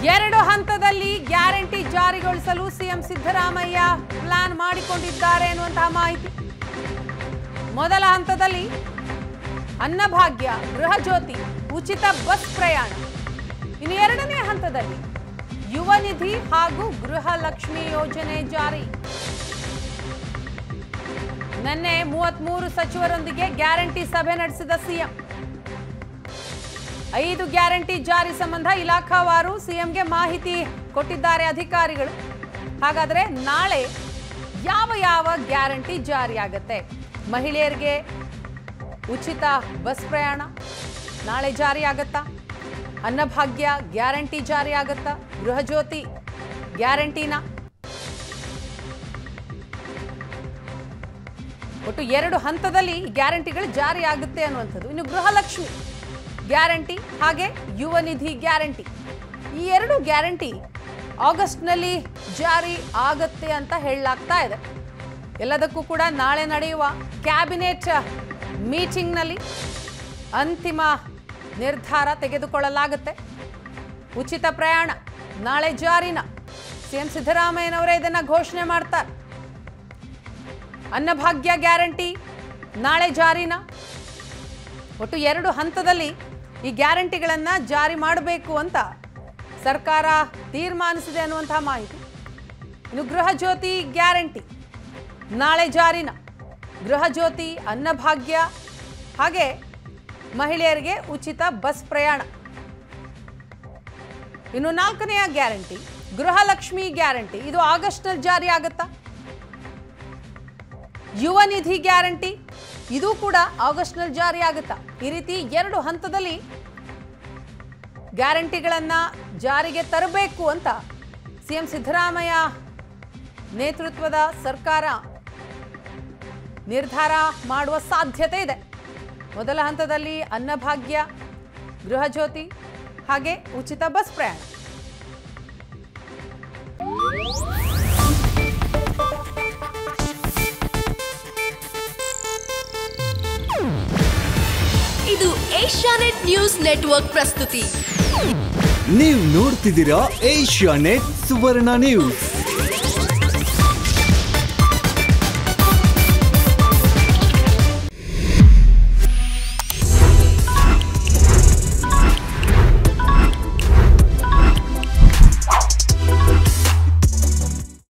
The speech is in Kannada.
ಎರಡು ಹಂತದಲ್ಲಿ ಗ್ಯಾರಂಟಿ ಜಾರಿಗೊಳಿಸಲು ಸಿಎಂ ಸಿದ್ದರಾಮಯ್ಯ ಪ್ಲಾನ್ ಮಾಡಿಕೊಂಡಿದ್ದಾರೆ ಎನ್ನುವಂತಹ ಮಾಹಿತಿ ಮೊದಲ ಹಂತದಲ್ಲಿ ಅನ್ನಭಾಗ್ಯ ಗೃಹ ಜ್ಯೋತಿ ಉಚಿತ ಬಸ್ ಪ್ರಯಾಣ ಇನ್ನು ಎರಡನೇ ಹಂತದಲ್ಲಿ ಯುವ ನಿಧಿ ಹಾಗೂ ಗೃಹ ಲಕ್ಷ್ಮಿ ಯೋಜನೆ ಜಾರಿ ನಿನ್ನೆ ಮೂವತ್ಮೂರು ಸಚಿವರೊಂದಿಗೆ ಗ್ಯಾರಂಟಿ ಸಭೆ ನಡೆಸಿದ ಸಿಎಂ ಐದು ಗ್ಯಾರಂಟಿ ಜಾರಿ ಸಂಬಂಧ ಇಲಾಖಾವಾರು ಸಿಎಂಗೆ ಮಾಹಿತಿ ಕೊಟ್ಟಿದ್ದಾರೆ ಅಧಿಕಾರಿಗಳು ಹಾಗಾದ್ರೆ ನಾಳೆ ಯಾವ ಯಾವ ಗ್ಯಾರಂಟಿ ಜಾರಿಯಾಗತ್ತೆ ಮಹಿಳೆಯರಿಗೆ ಉಚಿತ ಬಸ್ ಪ್ರಯಾಣ ನಾಳೆ ಜಾರಿ ಆಗತ್ತಾ ಅನ್ನಭಾಗ್ಯ ಗ್ಯಾರಂಟಿ ಜಾರಿ ಆಗತ್ತಾ ಗೃಹ ಜ್ಯೋತಿ ಗ್ಯಾರಂಟಿನ ಒಟ್ಟು ಎರಡು ಹಂತದಲ್ಲಿ ಈ ಗ್ಯಾರಂಟಿಗಳು ಜಾರಿ ಆಗುತ್ತೆ ಅನ್ನುವಂಥದ್ದು ಇನ್ನು ಗೃಹಲಕ್ಷ್ಮಿ ಗ್ಯಾರಂಟಿ ಹಾಗೆ ಯುವ ನಿಧಿ ಗ್ಯಾರಂಟಿ ಈ ಎರಡು ಗ್ಯಾರಂಟಿ ಆಗಸ್ಟ್ನಲ್ಲಿ ಜಾರಿ ಆಗತ್ತೆ ಅಂತ ಹೇಳಲಾಗ್ತಾ ಇದೆ ಎಲ್ಲದಕ್ಕೂ ಕೂಡ ನಾಳೆ ನಡೆಯುವ ಕ್ಯಾಬಿನೆಟ್ ಮೀಟಿಂಗ್ನಲ್ಲಿ ಅಂತಿಮ ನಿರ್ಧಾರ ತೆಗೆದುಕೊಳ್ಳಲಾಗುತ್ತೆ ಉಚಿತ ಪ್ರಯಾಣ ನಾಳೆ ಜಾರಿನ ಸಿಎಂ ಸಿದ್ದರಾಮಯ್ಯನವರೇ ಇದನ್ನ ಘೋಷಣೆ ಮಾಡ್ತಾರೆ ಅನ್ನಭಾಗ್ಯ ಗ್ಯಾರಂಟಿ ನಾಳೆ ಜಾರಿನ ಒಟ್ಟು ಎರಡು ಹಂತದಲ್ಲಿ ಈ ಗ್ಯಾರಂಟಿಗಳನ್ನು ಜಾರಿ ಮಾಡಬೇಕು ಅಂತ ಸರ್ಕಾರ ತೀರ್ಮಾನಿಸಿದೆ ಅನ್ನುವಂತಹ ಮಾಹಿತಿ ಇನ್ನು ಗೃಹ ಜ್ಯೋತಿ ಗ್ಯಾರಂಟಿ ನಾಳೆ ಜಾರಿನ ಗೃಹ ಜ್ಯೋತಿ ಅನ್ನಭಾಗ್ಯ ಹಾಗೆ ಮಹಿಳೆಯರಿಗೆ ಉಚಿತ ಬಸ್ ಪ್ರಯಾಣ ಇನ್ನು ನಾಲ್ಕನೆಯ ಗ್ಯಾರಂಟಿ ಗೃಹಲಕ್ಷ್ಮಿ ಗ್ಯಾರಂಟಿ ಇದು ಆಗಸ್ಟ್ನಲ್ಲಿ ಜಾರಿ ಆಗುತ್ತಾ ಯುವ ನಿಧಿ ಗ್ಯಾರಂಟಿ ಇದು ಕೂಡ ಆಗಸ್ಟ್ನಲ್ಲಿ ಜಾರಿ ಆಗುತ್ತಾ ಈ ರೀತಿ ಎರಡು ಹಂತದಲ್ಲಿ ಗ್ಯಾರಂಟಿಗಳನ್ನ ಜಾರಿಗೆ ತರಬೇಕು ಅಂತ ಸಿಎಂ ಸಿದ್ದರಾಮಯ್ಯ ನೇತೃತ್ವದ ಸರ್ಕಾರ ನಿರ್ಧಾರ ಮಾಡುವ ಸಾಧ್ಯತೆ ಇದೆ ಮೊದಲ ಹಂತದಲ್ಲಿ ಅನ್ನಭಾಗ್ಯ ಗೃಹ ಜ್ಯೋತಿ ಹಾಗೆ ಉಚಿತ ಬಸ್ ಪ್ರಯಾಣ ಇದು ಏಷ್ಯಾನೆಟ್ ನ್ಯೂಸ್ ನೆಟ್ವರ್ಕ್ ಪ್ರಸ್ತುತಿ ನೀವು ನೋಡ್ತಿದ್ದೀರಾ ಏಷ್ಯಾ ನೆಟ್ ಸುವರ್ಣ ನ್ಯೂಸ್